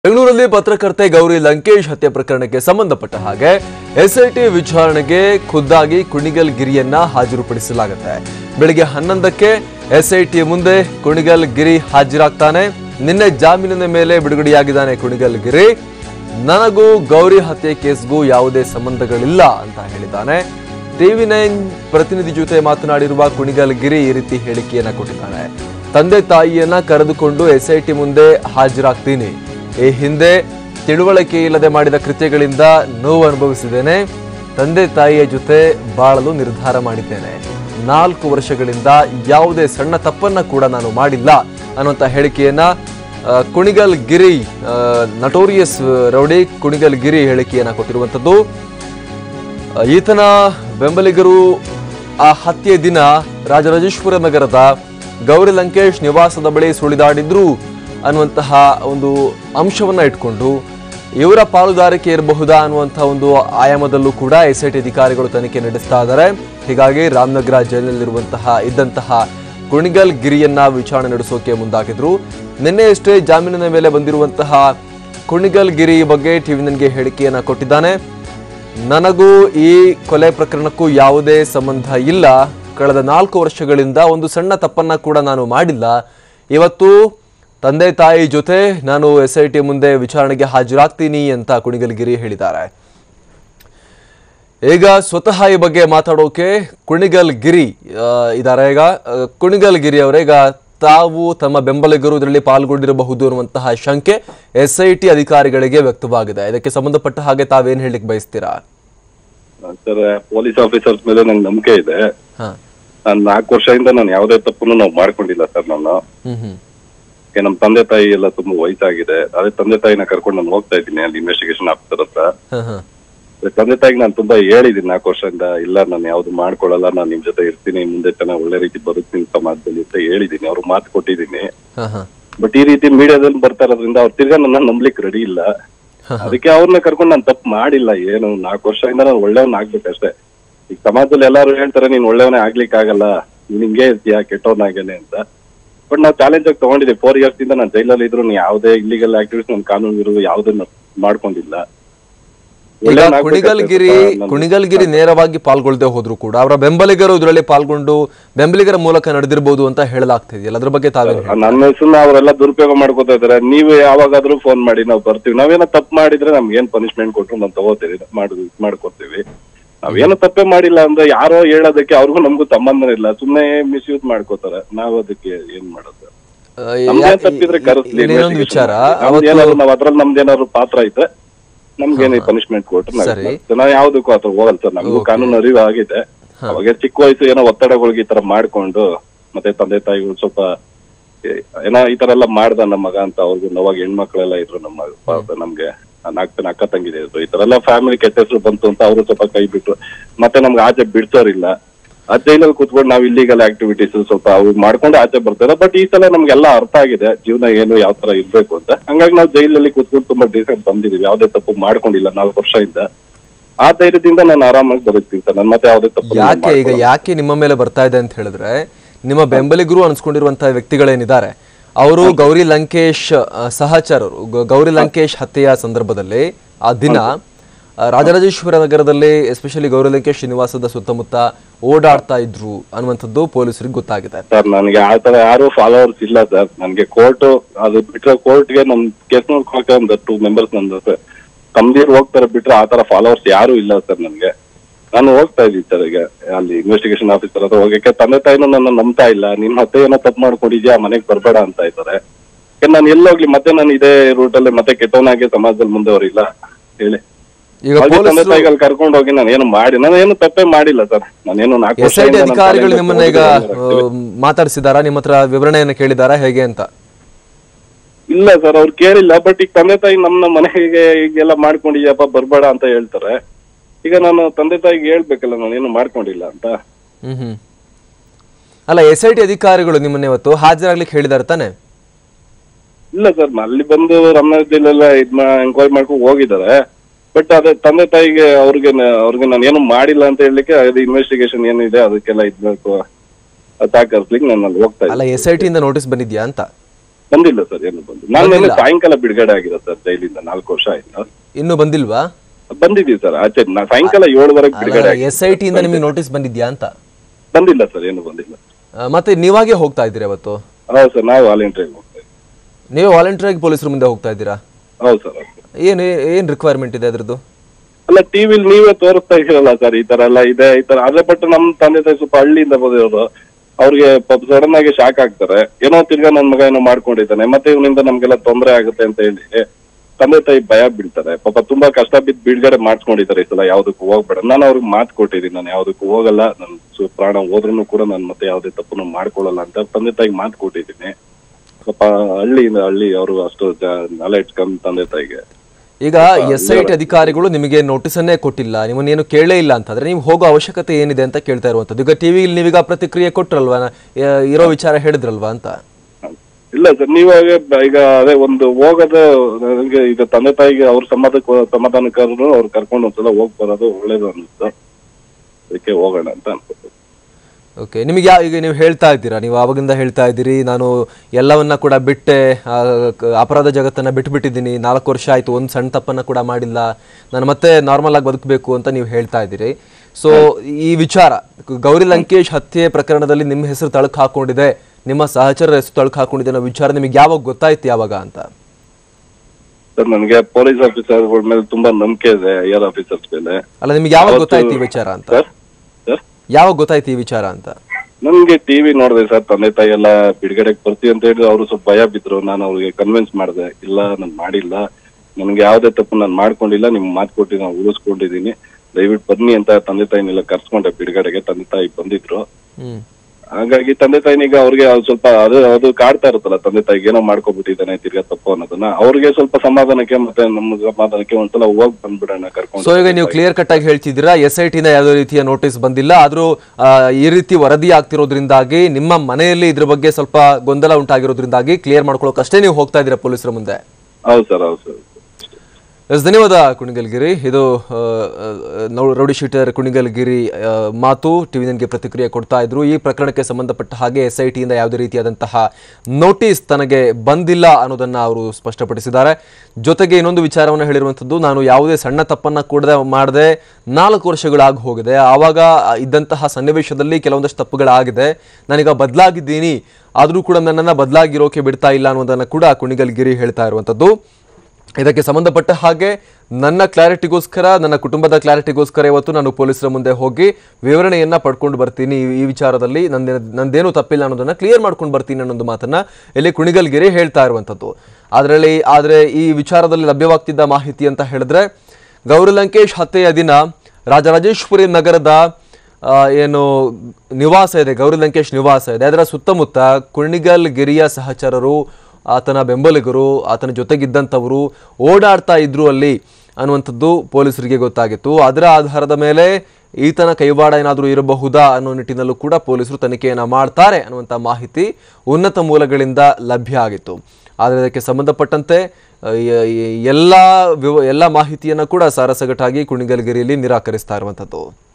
ಬೆಂಗಳೂರಲ್ಲಿ ಪತ್ರಕರ್ತೆ ಗೌರಿ ಲಂಕೇಶ್ ಹತ್ಯೆ ಪ್ರಕರಣಕ್ಕೆ ಸಂಬಂಧಪಟ್ಟ ಹಾಗೆ ಎಸ್ಐಟಿ ವಿಚಾರಣೆಗೆ ಖುದ್ದಾಗಿ ಕುಣಿಗಲ್ ಗಿರಿಯನ್ನ ಹಾಜರುಪಡಿಸಲಾಗುತ್ತೆ ಬೆಳಿಗ್ಗೆ ಹನ್ನೊಂದಕ್ಕೆ ಎಸ್ಐಟಿ ಮುಂದೆ ಕುಣಿಗಲ್ ಗಿರಿ ಹಾಜರಾಗ್ತಾನೆ ನಿನ್ನೆ ಜಾಮೀನಿನ ಮೇಲೆ ಬಿಡುಗಡೆಯಾಗಿದ್ದಾನೆ ಕುಣಿಗಲ್ ಗಿರಿ ನನಗೂ ಗೌರಿ ಹತ್ಯೆ ಕೇಸ್ಗೂ ಯಾವುದೇ ಸಂಬಂಧಗಳಿಲ್ಲ ಅಂತ ಹೇಳಿದ್ದಾನೆ ಟಿವಿ ನೈನ್ ಪ್ರತಿನಿಧಿ ಜೊತೆ ಮಾತನಾಡಿರುವ ಕುಣಿಗಲ್ ಗಿರಿ ಈ ರೀತಿ ಹೇಳಿಕೆಯನ್ನ ಕೊಟ್ಟಿದ್ದಾನೆ ತಂದೆ ತಾಯಿಯನ್ನ ಕರೆದುಕೊಂಡು ಎಸ್ಐಟಿ ಮುಂದೆ ಹಾಜರಾಗ್ತೀನಿ ಈ ಹಿಂದೆ ತಿಳುವಳಿಕೆ ಇಲ್ಲದೆ ಮಾಡಿದ ಕೃತ್ಯಗಳಿಂದ ನೋವು ಅನುಭವಿಸಿದ್ದೇನೆ ತಂದೆ ತಾಯಿಯ ಜೊತೆ ಬಾಳಲು ನಿರ್ಧಾರ ಮಾಡಿದ್ದೇನೆ ನಾಲ್ಕು ವರ್ಷಗಳಿಂದ ಯಾವುದೇ ಸಣ್ಣ ತಪ್ಪನ್ನ ಕೂಡ ನಾನು ಮಾಡಿಲ್ಲ ಅನ್ನುವಂಥ ಹೇಳಿಕೆಯನ್ನ ಆ, ಕುಣಿಗಲ್ ಗಿರಿ ನಟೋರಿಯಸ್ ರೌಡಿ ಕುಣಿಗಲ್ ಗಿರಿ ಹೇಳಿಕೆಯನ್ನ ಕೊಟ್ಟಿರುವಂಥದ್ದು ಆ, ಈತನ ಬೆಂಬಲಿಗರು ಆ ಹತ್ಯೆ ದಿನ ರಾಜರಾಜೇಶ್ವರ ನಗರದ ಗೌರಿ ಲಂಕೇಶ್ ನಿವಾಸದ ಬಳಿ ಸುಳಿದಾಡಿದ್ರು ಅನ್ನುವಂತಹ ಒಂದು ಅಂಶವನ್ನ ಇಟ್ಕೊಂಡು ಇವರ ಪಾಲುದಾರಿಕೆ ಇರಬಹುದಾ ಅನ್ನುವಂತಹ ಒಂದು ಆಯಾಮದಲ್ಲೂ ಕೂಡ ಎಸ್ ಐ ಟಿ ಅಧಿಕಾರಿಗಳು ತನಿಖೆ ನಡೆಸ್ತಾ ಇದ್ದಾರೆ ಹೀಗಾಗಿ ರಾಮನಗರ ಜೈಲಿನಲ್ಲಿರುವಂತಹ ಇದ್ದಂತಹ ಕುಣಿಗಲ್ ಗಿರಿಯನ್ನ ವಿಚಾರಣೆ ನಡೆಸೋಕೆ ಮುಂದಾಗಿದ್ರು ನಿನ್ನೆಯಷ್ಟೇ ಜಾಮೀನಿನ ಮೇಲೆ ಬಂದಿರುವಂತಹ ಕುಣಿಗಲ್ ಗಿರಿ ಬಗ್ಗೆ ಟಿವಿ ನನಗೆ ಹೇಳಿಕೆಯನ್ನ ಕೊಟ್ಟಿದ್ದಾನೆ ನನಗೂ ಈ ಕೊಲೆ ಪ್ರಕರಣಕ್ಕೂ ಯಾವುದೇ ಸಂಬಂಧ ಇಲ್ಲ ಕಳೆದ ನಾಲ್ಕು ವರ್ಷಗಳಿಂದ ಒಂದು ಸಣ್ಣ ತಪ್ಪನ್ನ ಕೂಡ ನಾನು ಮಾಡಿಲ್ಲ ಇವತ್ತು ತಂದೆ ತಾಯಿ ಜೊತೆ ನಾನು ಎಸ್ ಐ ಟಿ ಮುಂದೆ ವಿಚಾರಣೆಗೆ ಹಾಜರಾಗ್ತೀನಿ ಅಂತ ಕುಣಿಗಲ್ಗಿರಿ ಹೇಳಿದ್ದಾರೆ ಈಗ ಸ್ವತಃ ಈ ಬಗ್ಗೆ ಮಾತಾಡೋಕೆ ಕುಣಿಗಲ್ ಗಿರಿ ಆ, ಇದ್ದಾರೆ ಈಗ ಆ, ಕುಣಿಗಲ್ ಗಿರಿ ಅವರೇ ಈಗ ತಾವು ತಮ್ಮ ಬೆಂಬಲಿಗರು ಇದರಲ್ಲಿ ಪಾಲ್ಗೊಂಡಿರಬಹುದು ಅನ್ನುವಂತಹ ಶಂಕೆ ಎಸ್ ಐ ಟಿ ಅಧಿಕಾರಿಗಳಿಗೆ ವ್ಯಕ್ತವಾಗಿದೆ ಇದಕ್ಕೆ ಸಂಬಂಧಪಟ್ಟ ಹಾಗೆ ತಾವೇನ್ ಹೇಳಲಿಕ್ಕೆ ಬಯಸ್ತೀರಾ ಸರ್ ಪೊಲೀಸ್ ಆಫೀಸರ್ಸ್ ಮೇಲೆ ನಂಗೆ ನಂಬಿಕೆ ಇದೆ ಹಾ ನಾನು ನಾಲ್ಕು ವರ್ಷದಿಂದ ನಾನು ಯಾವುದೇ ತಪ್ಪನ್ನು ನಾವು ಮಾಡ್ಕೊಂಡಿಲ್ಲ ಸರ್ ನಾನು ಹ್ಮ್ ಹ್ಮ್ ಏ, ನಮ್ ತಂದೆ ತಾಯಿ ಎಲ್ಲ ತುಂಬಾ ವಯಸ್ಸಾಗಿದೆ ಅದೇ ತಂದೆ ತಾಯಿನ ಕರ್ಕೊಂಡು ನಾನು ಹೋಗ್ತಾ ಇದ್ದೀನಿ ಅಲ್ಲಿ ಇನ್ವೆಸ್ಟಿಗೇಷನ್ ಆಫೀಸರ್ ಹತ್ರ ಹಾ ಹಾ ಅದೇ ತಂದೆ ತಾಯಿಗೆ ನಾನು ತುಂಬಾ ಹೇಳಿದ್ದೀನಿ ನಾಲ್ಕು ವರ್ಷದಿಂದ ಇಲ್ಲ ನಾನು ಯಾವ್ದು ಮಾಡ್ಕೊಳ್ಳಲ್ಲ ನಾನು ನಿಮ್ ಜೊತೆ ಇರ್ತೀನಿ ಮುಂದೆ ಚೆನ್ನಾಗಿ ಒಳ್ಳೆ ರೀತಿ ಬದುಕ್ತೀನಿ ಸಮಾಜದಲ್ಲಿ ಅಂತ ಹೇಳಿದ್ದೀನಿ ಅವ್ರು ಮಾತು ಕೊಟ್ಟಿದ್ದೀನಿ ಹಾ ಹಾ ಬಟ್ ಈ ರೀತಿ ಮೀಡಿಯಾದಲ್ಲಿ ಬರ್ತಾ ಇರೋದ್ರಿಂದ ಅವ್ರು ತಿರ್ಗಾ ನನ್ನ ನಂಬ್ಲಿಕ್ಕೆ ರೆಡಿ ಇಲ್ಲ ಅದಕ್ಕೆ ಅವ್ರನ್ನ ಕರ್ಕೊಂಡು ನಾನು ತಪ್ಪು ಮಾಡಿಲ್ಲ ಏನು ನಾಲ್ಕು ವರ್ಷದಿಂದ ನಾನು ಒಳ್ಳೆಯವನ್ ಆಗ್ಬೇಕಷ್ಟೇ ಈಗ ಸಮಾಜದಲ್ಲಿ ಎಲ್ಲಾರು ಹೇಳ್ತಾರೆ ನೀನ್ ಒಳ್ಳೆಯವನೇ ಆಗ್ಲಿಕ್ಕೆ ಆಗಲ್ಲ ನೀನ್ ಹಿಂಗೆ ಇರ್ತೀಯ ಕೆಟ್ಟವನಾಗೇನೆ ಅಂತ ಬಟ್ ನಾವು ಚಾಲೆಂಜ್ ಆಗಿ ತಗೊಂಡಿದ್ದೀವಿ ಫೋರ್ ಇಯರ್ಸ್ ಇಂದ ನಾನು ಜೈಲಲ್ಲಿ ಇದ್ರು ಯಾವುದೇ ಇಲ್ಲಿಗಲ್ ಆಕ್ಟಿವಿಟೀಸ್ ನನ್ನ ಕಾನೂನು ವಿರುದ್ಧ ಯಾವುದನ್ನು ಮಾಡ್ಕೊಂಡಿಲ್ಲ ಈಗ ಒಳ್ಳೆಯವನ್ ಕುಣಿಗಲ್ಗಿರಿ ಆಗ್ಬೇಕಷ್ಟೇ ಸ್ವಲ್ಪ ಕುಣಿಗಲ್ಗಿರಿ ನೇರವಾಗಿ ಪಾಲ್ಗೊಳ್ದೆ ಹೋದ್ರು ಕೂಡ ಅವರ ಬೆಂಬಲಿಗರು ಇದರಲ್ಲಿ ಪಾಲ್ಗೊಂಡು ಬೆಂಬಲಿಗರ ಮೂಲಕ ನಡೆದಿರಬಹುದು ಅಂತ ಹೇಳಲಾಗ್ತಾ ಇದೆಯಲ್ಲ ಅದ್ರ ಬಗ್ಗೆ ತಾವೇನು ಹೇಳಿ ನನ್ನ ಹೆಸರನ್ನ ಅವರೆಲ್ಲ ದುರುಪಯೋಗ ಮಾಡ್ಕೋತಾ ಇದಾರೆ ನೀವು ಯಾವಾಗಾದ್ರೂ ಫೋನ್ ಮಾಡಿ ನಾವು ಬರ್ತೀವಿ ನಾವೇನೋ ತಪ್ಪು ಮಾಡಿದ್ರೆ ನಮ್ಗೆ ಏನ್ ಪನಿಷ್ಮೆಂಟ್ ಕೊಟ್ರು ನಾವು ತಗೋತೀವಿ ಮಾಡ್ ಮಾಡ್ಕೊತೀವಿ ನಾವೇನು ತಪ್ಪೇ ಮಾಡಿಲ್ಲ ಅಂದ್ರೆ ಯಾರೋ ಹೇಳೋದಕ್ಕೆ ಅವ್ರಿಗೂ ನಮಗೂ ಸಂಬಂಧ ಇಲ್ಲ ಸುಮ್ನೆ ಮಿಸ್ಯೂಸ್ ಮಾಡ್ಕೋತಾರೆ ನಾವ್ ಅದಕ್ಕೆ ಏನ್ ಮಾಡೋದು ಆ, ನಮ್ದೇನ್ ಯಾಕೆ- ತಪ್ಪಿದ್ರೆ ಕರೆಸ್ಲಿ ಇಲ್ಲಿ ಇನ್ನೊಂದು ವಿಚಾರ ನಮ್ದು ಅವತ್ತು ಏನಾದ್ರು ನಾವ್ ಅದ್ರಲ್ಲಿ ನಮ್ದೇನಾದ್ರು ಪಾತ್ರ ಐತೆ ನಮ್ಗೇನು ಪನಿಷ್ಮೆಂಟ್ ಕೊಟ್ರು ನಾವ್ ಸರಿ. ಮಾಡ್ತೀವಿ. ನಾವ್ ಯಾವ್ದಕ್ಕೂ ಆತರ ಹೋಗಲ್ಲ ಸರ್ ನಮಗೂ ಕಾನೂನು ಅರಿವು ಆಗಿದೆ ಅವಾಗ ಚಿಕ್ಕ ವಯಸ್ಸು ಏನೋ ಒತ್ತಡಗಳಿಗೆ ಈ ತರ ಮಾಡ್ಕೊಂಡು ಮತ್ತೆ ತಂದೆ ತಾಯಿಗಳು ಸ್ವಲ್ಪ ಏ- ಏನೋ ಈ ತರ ಎಲ್ಲ ಮಾಡ್ದ ನಮ್ಮ ಮಗ ಅಂತ ಅವ್ರಿಗೂ ಅವಾಗ ಹೆಣ್ಮಕ್ಳೆಲ್ಲ ಇದ್ರು ನಮ್ಮ ಪಾಪ ನಮ್ಗೆ ನಾಲ್ಕು ಜನ ಅಕ್ಕ ತಂಗಿದೆ ಇದ್ರು ಈ ತರ ಎಲ್ಲ ಫ್ಯಾಮಿಲಿ ಕೆಟ್ಟ ಹೆಸರು ಬಂತು ಅಂತ ಅವರು ಸ್ವಲ್ಪ ಕೈ ಬಿಟ್ರು ಮತ್ತೆ ನಮ್ಗೆ ಆಚೆ ಬಿಡ್ಸೋರಿಲ್ಲ ಆ ಜೈಲಲ್ಲಿ ಕೂತ್ಕೊಂಡು ನಾವು ಇಲ್ಲಿಗಲ್ ಆಕ್ಟಿವಿಟೀಸ್ ಸ್ವಲ್ಪ ಅವು ಮಾಡ್ಕೊಂಡು ಆಚೆ ಬರ್ತಾರೆ ಬಟ್ ಈ ಸಲ ನಮ್ಗೆಲ್ಲ ಅರ್ಥ ಆಗಿದೆ ಜೀವನ ಏನು ಯಾವ ತರ ಇರ್ಬೇಕು ಅಂತ ಹಂಗಾಗಿ ನಾವು ಜೈಲಲ್ಲಿ ಕೂತ್ಕೊಂಡು ತುಂಬಾ ಡೀಸೆಂಟ್ ಬಂದಿದೀವಿ ಯಾವ್ದೇ ತಪ್ಪು ಮಾಡ್ಕೊಂಡಿಲ್ಲ ನಾಲ್ಕು ವರ್ಷದಿಂದ ಆ ಧೈರ್ಯದಿಂದ ನಾನು ಆರಾಮಾಗಿ ಬದುಕ್ತೀನಿ ಸರ್ ನಾನು ಮತ್ತೆ ಯಾವ್ದೇ ತಪ್ಪು ಯಾಕೆ ಈಗ ಯಾಕೆ ನಿಮ್ಮ ಮೇಲೆ ಬರ್ತಾ ಇದೆ ಅಂತ ಹೇಳಿದ್ರೆ ನಿಮ್ಮ ಬೆಂಬಲಿಗರು ಅನ್ಸ್ಕೊಂಡಿರುವಂತಹ ವ್ಯಕ್ತಿಗಳೇನಿದ್ದಾರೆ ಅವರು ಗೌರಿ ಲಂಕೇಶ್ ಆ, ಸಹಚರರು ಗ- ಗೌರಿ ಲಂಕೇಶ್ ಹತ್ಯೆಯ ಸಂದರ್ಭದಲ್ಲಿ ಆ ದಿನ ಆ, ರಾಜರಾಜೇಶ್ವರ ನಗರದಲ್ಲಿ ಎಸ್ಪೆಷಲಿ ಗೌರಿ ಲಂಕೇಶ್ ನಿವಾಸದ ಸುತ್ತಮುತ್ತ ಓಡಾಡ್ತಾ ಇದ್ರು ಅನ್ನುವಂಥದ್ದು ಪೊಲೀಸರಿಗೆ ಗೊತ್ತಾಗಿದೆ ಸರ್ ನನಗೆ ಆ ತರ ಯಾರು ಫಾಲೋವರ್ಸ್ ಇಲ್ಲ ಸರ್ ನನ್ಗೆ ಕೋರ್ಟ್ ಅದು ಬಿಟ್ರೆ ಕೋರ್ಟ್ಗೆ ನಮ್ ಕೇಸ್ ನೋಡ್ಕೊಳಕ್ಕೆ ಒಂದು ಟೂ ಮೆಂಬರ್ಸ್ ನಂದು ಕಂಪ್ನೀರ್ ಹೋಗ್ತಾರೆ ಬಿಟ್ರೆ ಆ ತರ ಫಾಲೋವರ್ಸ್ ಯಾರು ಇಲ್ಲ ಸರ್ ನನ್ಗೆ ನಾನು ಹೋಗ್ತಾ ಇದ್ದೀನಿ ಸರ್ ಈಗ ಅಲ್ಲಿ ಇನ್ವೆಸ್ಟಿಗೇಷನ್ ಆಫೀಸರ್ ಹತ್ರ ಹೋಗಕ್ಕೆ ತಂದೆ ತಾಯಿನೂ ನನ್ನ ನಂಬ್ತಾ ಇಲ್ಲ ನಿನ್ ಮತ್ತೆ ಏನೋ ತಪ್ಪು ಮಾಡ್ಕೊಂಡಿದ್ಯಾ ಮನೆಗೆ ಬರ್ಬೇಡ ಅಂತ ಇದ್ದಾರೆ ನಾನು ಎಲ್ಲೋಗ್ಲಿ ಮತ್ತೆ ನಾನು ಇದೇ ರೂಟ್ ಅಲ್ಲಿ ಮತ್ತೆ ಕೆಟ್ಟವನಾಗಿ ಸಮಾಜದಲ್ಲಿ ಮುಂದೆವರಿಲ್ಲ ಹೇಳಿ ಈಗ ಅವ್ರಿಗೆ ತಂದೆ ಪೊಲೀಸರು ತಾಯಿಗಳು ಕರ್ಕೊಂಡು ಹೋಗಿ ನಾನು ಏನು ಮಾಡಿ ನಾನು ಏನು ತಪ್ಪೇ ಮಾಡಿಲ್ಲ ಸರ್ ನಾನೇನು ನಾಲ್ಕು ಎಸ್ ಐ ಟಿ ವರ್ಷದಿಂದ ನನ್ನ ಅಧಿಕಾರಿಗಳು ತಲೆಗೆ ನಿಮ್ಮನ್ನ ಈಗ ಹೋಗಿದ್ದೀನಿ. ಮಾತಾಡಿಸಿದಾರಾ ನಿಮ್ಮ ಹತ್ರ ವಿವರಣೆಯನ್ನು ಕೇಳಿದಾರಾ ಹೇಗೆ ಅಂತ ಇಲ್ಲ ಸರ್ ಅವ್ರು ಕೇಳಿಲ್ಲ ಬಟ್ ಈಗ ತಂದೆ ತಾಯಿ ನಮ್ಮ ಮನೆಗೆ ಈಗೆಲ್ಲ ಮಾಡ್ಕೊಂಡಿದ್ಯಪ್ಪ ಬರ್ಬೇಡ ಅಂತ ಹೇಳ್ತಾರೆ ಈಗ ನಾನು ತಂದೆ ತಾಯಿಗೆ ಹೇಳ್ಬೇಕಲ್ಲ ನಾನು ಏನು ಮಾಡ್ಕೊಂಡಿಲ್ಲ ಅಂತ ಹ್ಮ್ ಹ್ಮ್ ಅಲ್ಲ ಎಸ್ ಐ ಟಿ ಅಧಿಕಾರಿಗಳು ನಿಮ್ಮನ್ನ ಇವತ್ತು ಹಾಜರಾಗ್ಲಿಕ್ಕೆ ಹೇಳಿದಾರೆ ತಾನೆ ಇಲ್ಲ ಸರ್ ಅಲ್ಲಿ ಬಂದು ರಮಣದಲ್ಲೆಲ್ಲ ಇದ್ ಎಂಕ್ವೈರಿ ಮಾಡ್ಕೊಂಡು ಹೋಗಿದ್ದಾರೆ ಬಟ್ ಅದೇ ತಂದೆ ತಾಯಿಗೆ ಅವ್ರಿಗೆ ನ- ಅವ್ರಿಗೆ ನಾನು ಏನು ಮಾಡಿಲ್ಲ ಅಂತ ಹೇಳಲಿಕ್ಕೆ ಅದು ಇನ್ವೆಸ್ಟಿಗೇಷನ್ ಏನಿದೆ ಅದಕ್ಕೆಲ್ಲ ಇದ್ಬೇಕು ಸಹಕರಿಸ್ಲಿಕ್ಕೆ ನಾನು ಅಲ್ಲಿ ಹೋಗ್ತಾ ಅಲ್ಲ ಇದ್ದೀನಿ ಎಸ್ ಐ ಟಿಯಿಂದ ನೋಟಿಸ್ ಬಂದಿದ್ಯಾ ಅಂತ ಬಂದಿಲ್ಲ ಸರ್ ಏನು ಬಂದು ನಾನು ನಿನ್ನೆ ಸಾಯಂಕಾಲ ಬಿಡುಗಡೆ ಆಗಿದೆ ಸರ್ ಜೈಲಿಂದ ನಾಲ್ಕು ವರ್ಷ ಆಯ್ತು ಇನ್ನೂ ಬಂದಿಲ್ವಾ ಬಂದಿದ್ದೀವಿ ಸರ್ ಆಚೆ ನಾ ಸಾಯಂಕಾಲ ಏಳುವರೆಗೆ ಬಿಡುಗಡೆ ಆಗಿದೆ ಎಸ್ ಐ ಟಿಯಿಂದ ನಿಮಗೆ ನೋಟಿಸ್ ಬಂದಿದ್ಯಾ ಅಂತ ಬಂದಿಲ್ಲ ಸರ್ ಏನು ಬಂದಿಲ್ಲ ಆ, ಮತ್ತೆ ನೀವಾಗೆ ಹೋಗ್ತಾ ಇದ್ದೀರಾ ಇವತ್ತು ಹೌದು ಸರ್ ನಾವು ವಾಲಂಟಿಯರ್ ಹೋಗ್ತೇವೆ ನೀವೇ ವಾಲಂಟಿಯರ್ ಆಗಿ ಪೊಲೀಸರ ಮುಂದೆ ಹೋಗ್ತಾ ಇದ್ದೀರಾ ಹೌದು ಸರ್ ಹೌದು ಏನು ಏನು ರಿಕ್ವೈರ್ಮೆಂಟ್ ಇದೆ ಅದ್ರದ್ದು ಅಲ್ಲ ಟಿವಿಲಿ ನೀವೇ ತೋರಿಸ್ತಾ ಇದ್ದೀರಲ್ಲ ಸರ್ ಈ ತರ ಎಲ್ಲ ಇದೆ ಈ ತರ ಅದೇ ಬಟ್ ನಮ್ ತಂದೆ ತಾಯಿ ಸ್ವಲ್ಪ ಹಳ್ಳಿಯಿಂದ ಬಂದಿರೋರು ಅವ್ರಿಗೆ ಸಡನ್ ಆಗಿ ಶಾಕ್ ಆಗ್ತಾರೆ ಏನೋ ತಿರ್ಗಾ ನನ್ ಮಗ ಏನೋ ಮಾಡ್ಕೊಂಡಿದ್ದಾನೆ ಮತ್ತೆ ಇವನಿಂದ ನಮ್ಗೆಲ್ಲ ತೊಂದರೆ ಆಗುತ್ತೆ ಅಂತ ಹೇಳಿ ತಂದೆ ತಾಯಿ ಭಯ ಬೀಳ್ತಾರೆ ಪಾಪ ತುಂಬಾ ಕಷ್ಟ ಬಿದ್ದು ಬಿಡುಗಡೆ ಮಾಡ್ಕೊಂಡಿದ್ದಾರೆ ಈ ಸಲ ಯಾವ್ದಕ್ಕೂ ಹೋಗ್ಬೇಡ ನಾನು ಅವ್ರಿಗೆ ಮಾತು ಕೊಟ್ಟಿದ್ದೀನಿ ನಾನು ಯಾವ್ದಕ್ಕೂ ಹೋಗಲ್ಲ ನನ್ ಸು- ಪ್ರಾಣ ಹೋದ್ರೂ ಕೂಡ ನಾನು ಮತ್ತೆ ಯಾವ್ದೇ ತಪ್ಪನ್ನು ಮಾಡ್ಕೊಳ್ಳಲ್ಲ ಅಂತ ತಂದೆ ತಾಯಿಗೆ ಮಾತು ಕೊಟ್ಟಿದ್ದೀನಿ ಪಾಪ ಹಳ್ಳಿಯಿಂದ ಹಳ್ಳಿ ಅವರು ಅಷ್ಟು ನಾಲೆಡ್ಜ್ ಕಮ್ಮಿ ತಂದೆ ತಾಯಿಗೆ ಈಗ ಎಸ್ ಐ ಟಿ ಅಧಿಕಾರಿಗಳು ನಿಮಗೆ ನೋಟಿಸನ್ನೇ ಕೊಟ್ಟಿಲ್ಲ ನಿಮ್ಮನ್ನೇನು ಕೇಳೇ ಇಲ್ಲ ಅಂತಂದ್ರೆ ನೀವು ಹೋಗೋ ಅವಶ್ಯಕತೆ ಏನಿದೆ ಅಂತ ಕೇಳ್ತಾ ಇರುವಂತದ್ದು ಈಗ ಟಿವಿಲಿ ನೀವೀಗ ಪ್ರತಿಕ್ರಿಯೆ ಕೊಟ್ರಲ್ವಾ ನ- ಯ- ಇರೋ ವಿಚಾರ ಹೇಳಿದ್ರಲ್ವಾ ಅಂತ ಇಲ್ಲ ಸರ್ ನೀವಾಗ ಈಗ ಅದೇ ಒಂದು ಹೋಗೋದ ನನಗೆ ಈಗ ತಂದೆ ತಾಯಿಗೆ ಅವ್ರ ಸಮಾಧಾನ ಸಮಾಧಾನಕಾರರು ಅವ್ರು ಕರ್ಕೊಂಡು ಒಂದ್ಸಲ ಹೋಗ್ ಬರೋದು ಒಳ್ಳೇದು ಅನ್ನಿಸ್ತು ಅದಕ್ಕೆ ಹೋಗೋಣ ಅಂತ ಅನ್ಕೋತೀನಿ ಓಕೆ ನಿಮಗೆ ಯಾ ಈಗ ನೀವು ಹೇಳ್ತಾ ಇದ್ದೀರಾ ನೀವು ಆವಾಗಿಂದ ಹೇಳ್ತಾ ಇದ್ದೀರಿ ನಾನು ಎಲ್ಲವನ್ನ ಕೂಡ ಬಿಟ್ಟೆ ಆ, ಕ- ಅಪರಾಧ ಜಗತ್ತನ್ನ ಬಿಟ್ಬಿಟ್ಟಿದ್ದೀನಿ ನಾಲ್ಕು ವರ್ಷ ಆಯ್ತು ಒಂದು ಸಣ್ಣ ತಪ್ಪನ್ನ ಕೂಡ ಮಾಡಿಲ್ಲ ನಾನು ಮತ್ತೆ ನಾರ್ಮಲ್ ಆಗಿ ಬದುಕಬೇಕು ಅಂತ ನೀವು ಹೇಳ್ತಾ ಇದ್ದೀರಿ ಸೊ ಈ ವಿಚಾರ ಗೌರಿ ಲಂಕೇಶ್ ಹತ್ಯೆ ಪ್ರಕರಣದಲ್ಲಿ ನಿಮ್ಮ ಹೆಸರು ತಳಕು ಹಾಕೊಂಡಿದೆ ನಿಮ್ಮ ಸಹಚರರ ಹೆಸರು ತಳಕು ಹಾಕೊಂಡಿದೆ ಅನ್ನೋ ವಿಚಾರ ನಿಮಗೆ ಯಾವಾಗ ಗೊತ್ತಾಯ್ತು ಯಾವಾಗ ಅಂತ ಸರ್ ನನಗೆ ಪೊಲೀಸ್ ಆಫೀಸರ್ಗಳ ಮೇಲೆ ತುಂಬಾ ನಂಬಿಕೆ ಇದೆ ಐಆರ್ ಆಫೀಸರ್ಸ್ ಮೇಲೆ ಅಲ್ಲ ನಿಮ್ಗೆ ಯಾವಾಗ ಗೊತ್ತಾಯ್ತು ಈ ವಿಚಾರ ಅಂತ ಸರ್ ಸರ್ ಯಾವಾಗ ಗೊತ್ತಾಯ್ತು ಈ ವಿಚಾರ ಅಂತ ನನ್ಗೆ ಟಿವಿ ನೋಡಿದೆ ಸರ್ ತಂದೆ ತಾಯಿ ಎಲ್ಲ ಬಿಡುಗಡೆಗೆ ಬರ್ತೀವಿ ಅಂತ ಹೇಳಿ ಅವರು ಸ್ವಲ್ಪ ಭಯ ಬಿದ್ರು ನಾನು ಅವ್ರಿಗೆ ಕನ್ವಿನ್ಸ್ ಮಾಡಿದೆ ಇಲ್ಲ ನಾನು ಮಾಡಿಲ್ಲ ನನ್ಗೆ ಯಾವ್ದೇ ತಪ್ಪು ನಾನು ಮಾಡ್ಕೊಂಡಿಲ್ಲ ನಿಮ್ ಮಾತು ಕೊಟ್ಟು ನಾನು ಉಳಿಸ್ಕೊಂಡಿದೀನಿ ದಯವಿಟ್ಟು ಬನ್ನಿ ಅಂತ ತಂದೆ ತಾಯಿನೆಲ್ಲ ಕರ್ಸ್ಕೊಂಡೆ ಬಿಡುಗಡೆಗೆ ತಂದೆ ತಾಯಿ ಬಂದಿದ್ರು ಹ್ಮ್ ಹಾಗಾಗಿ ತಂದೆ ತಾಯಿನೀಗ ಅವ್ರಿಗೆ ಅದು ಸ್ವಲ್ಪ ಅದು ಅದು ಕಾಡ್ತಾ ಇರುತ್ತಲ್ಲ ತಂದೆ ತಾಯಿಗೆ ಏನೋ ಮಾಡ್ಕೊಬಿಟ್ಟಿದ್ದಾನೆ ತಿರ್ಗಾ ತಪ್ಪು ಅನ್ನೋದನ್ನ ಅವ್ರಿಗೆ ಸ್ವಲ್ಪ ಸಮಾಧಾನಕ್ಕೆ ಮತ್ತೆ ನಮ್ಮ ಸಮಾಧಾನಕ್ಕೆ ಒಂದ್ಸಲ ಹೋಗ್ ಬಂದ್ಬಿಡೋಣ ಕರ್ಕೊಂಡು ಸೊ ಈಗ ನೀವು ಕ್ಲಿಯರ್ ಕಟ್ ಆಗಿ ಹೇಳ್ತಿದ್ದೀರಾ ಎಸ್ ಐ ಟಿನ ಯಾವುದೇ ರೀತಿಯ ನೋಟಿಸ್ ಬಂದಿಲ್ಲ ಆದ್ರೂ ಆ, ಈ ರೀತಿ ವರದಿ ಆಗ್ತಿರೋದ್ರಿಂದಾಗಿ ನಿಮ್ಮ ಮನೆಯಲ್ಲಿ ಇದ್ರ ಬಗ್ಗೆ ಸ್ವಲ್ಪ ಗೊಂದಲ ಉಂಟಾಗಿರೋದ್ರಿಂದಾಗಿ ಕ್ಲಿಯರ್ ಮಾಡ್ಕೊಳ್ಳೋಕಷ್ಟೇ ನೀವು ಹೋಗ್ತಾ ಇದ್ದೀರಾ ಪೊಲೀಸರ ಮುಂದೆ ಹೌದು ಸರ್ ಹೌದು ಸರ್ ಎಸ್ ಧನ್ಯವಾದ ಕುಣಿಗಲ್ಗಿರಿ ಇದು ಆ, ಆ, ನೌ- ರೌಡಿ ಶೀಟರ್ ಕುಣಿಗಲ್ಗಿರಿ ಆ, ಮಾತು ಟಿವಿ ನನಗೆ ಪ್ರತಿಕ್ರಿಯೆ ಕೊಡ್ತಾ ಇದ್ರು ಈ ಪ್ರಕರಣಕ್ಕೆ ಸಂಬಂಧಪಟ್ಟ ಹಾಗೆ ಎಸ್ ಐ ಟಿಯಿಂದ ಯಾವುದೇ ರೀತಿಯಾದಂತಹ ನೋಟಿಸ್ ತನಗೆ ಬಂದಿಲ್ಲ ಅನ್ನೋದನ್ನ ಅವರು ಸ್ಪಷ್ಟಪಡಿಸಿದ್ದಾರೆ ಜೊತೆಗೆ ಇನ್ನೊಂದು ವಿಚಾರವನ್ನು ಹೇಳಿರುವಂಥದ್ದು ನಾನು ಯಾವುದೇ ಸಣ್ಣ ತಪ್ಪನ್ನ ಕೂಡ ಮಾಡದೆ ನಾಲ್ಕು ವರ್ಷಗಳಾಗಿ ಹೋಗಿದೆ ಆವಾಗ ಇದ್ದಂತಹ ಸನ್ನಿವೇಶದಲ್ಲಿ ಕೆಲವೊಂದಷ್ಟು ತಪ್ಪುಗಳಾಗಿದೆ ನಾನೀಗ ಬದಲಾಗಿದ್ದೀನಿ ಆದರೂ ಕೂಡ ನನ್ನನ್ನು ಬದಲಾಗಿರೋಕೆ ಬಿಡ್ತಾ ಇಲ್ಲ ಅನ್ನೋದನ್ನು ಕೂಡ ಕುಣಿಗಲ್ಗಿರಿ ಹೇಳ್ತಾ ಇರುವಂಥದ್ದು ಇದಕ್ಕೆ ಸಂಬಂಧಪಟ್ಟ ಹಾಗೆ ನನ್ನ ಕ್ಲಾರಿಟಿಗೋಸ್ಕರ ನನ್ನ ಕುಟುಂಬದ ಕ್ಲಾರಿಟಿಗೋಸ್ಕರ ಇವತ್ತು ನಾನು ಪೊಲೀಸರ ಮುಂದೆ ಹೋಗಿ ವಿವರಣೆಯನ್ನ ಪಡ್ಕೊಂಡು ಬರ್ತೀನಿ ಈ- ಈ ವಿಚಾರದಲ್ಲಿ ನಂದೇ ನಂದೇನು ತಪ್ಪಿಲ್ಲ ಅನ್ನೋದನ್ನ ಕ್ಲಿಯರ್ ಮಾಡ್ಕೊಂಡು ಬರ್ತೀನಿ ಅನ್ನೊಂದು ಮಾತನ್ನ ಇಲ್ಲಿ ಕುಣಿಗಲ್ಗಿರಿ ಹೇಳ್ತಾ ಇರುವಂಥದ್ದು ಅದರಲ್ಲಿ ಆದರೆ ಈ ವಿಚಾರದಲ್ಲಿ ಲಭ್ಯವಾಗ್ತಿದ್ದ ಮಾಹಿತಿ ಅಂತ ಹೇಳಿದ್ರೆ ಗೌರಿ ಲಂಕೇಶ್ ಹತ್ಯೆಯ ದಿನ ರಾಜರಾಜೇಶ್ವರಿ ನಗರದ ಆ, ಏನು ನಿವಾಸ ಇದೆ ಗೌರಿ ಲಂಕೇಶ್ ನಿವಾಸ ಇದೆ ಅದರ ಸುತ್ತಮುತ್ತ ಕುಣಿಗಲ್ ಗಿರಿಯ ಸಹಚರರು ಆತನ ಬೆಂಬಲಿಗರು ಆತನ ಜೊತೆಗಿದ್ದಂಥವರು ಓಡಾಡ್ತಾ ಇದ್ರು ಅಲ್ಲಿ ಅನ್ನುವಂಥದ್ದು ಪೊಲೀಸರಿಗೆ ಗೊತ್ತಾಗಿತ್ತು ಅದರ ಆಧಾರದ ಮೇಲೆ ಈತನ ಕೈವಾಡ ಏನಾದರೂ ಇರಬಹುದಾ ಅನ್ನೋ ನಿಟ್ಟಿನಲ್ಲೂ ಕೂಡ ಪೊಲೀಸರು ತನಿಖೆಯನ್ನು ಮಾಡ್ತಾರೆ ಅನ್ನುವಂಥ ಮಾಹಿತಿ ಉನ್ನತ ಮೂಲಗಳಿಂದ ಲಭ್ಯ ಆಗಿತ್ತು ಆದರೆ ಅದಕ್ಕೆ ಸಂಬಂಧಪಟ್ಟಂತೆ ಆ, ಯ- ಯ- ಎಲ್ಲ ವಿವ ಎಲ್ಲ ಮಾಹಿತಿಯನ್ನು ಕೂಡ ಸಾರಸಗಟಾಗಿ ಕುಣಿಗಲ್ಗಿರಿಯಲ್ಲಿ ನಿರಾಕರಿಸ್ತಾ ಇರುವಂಥದ್ದು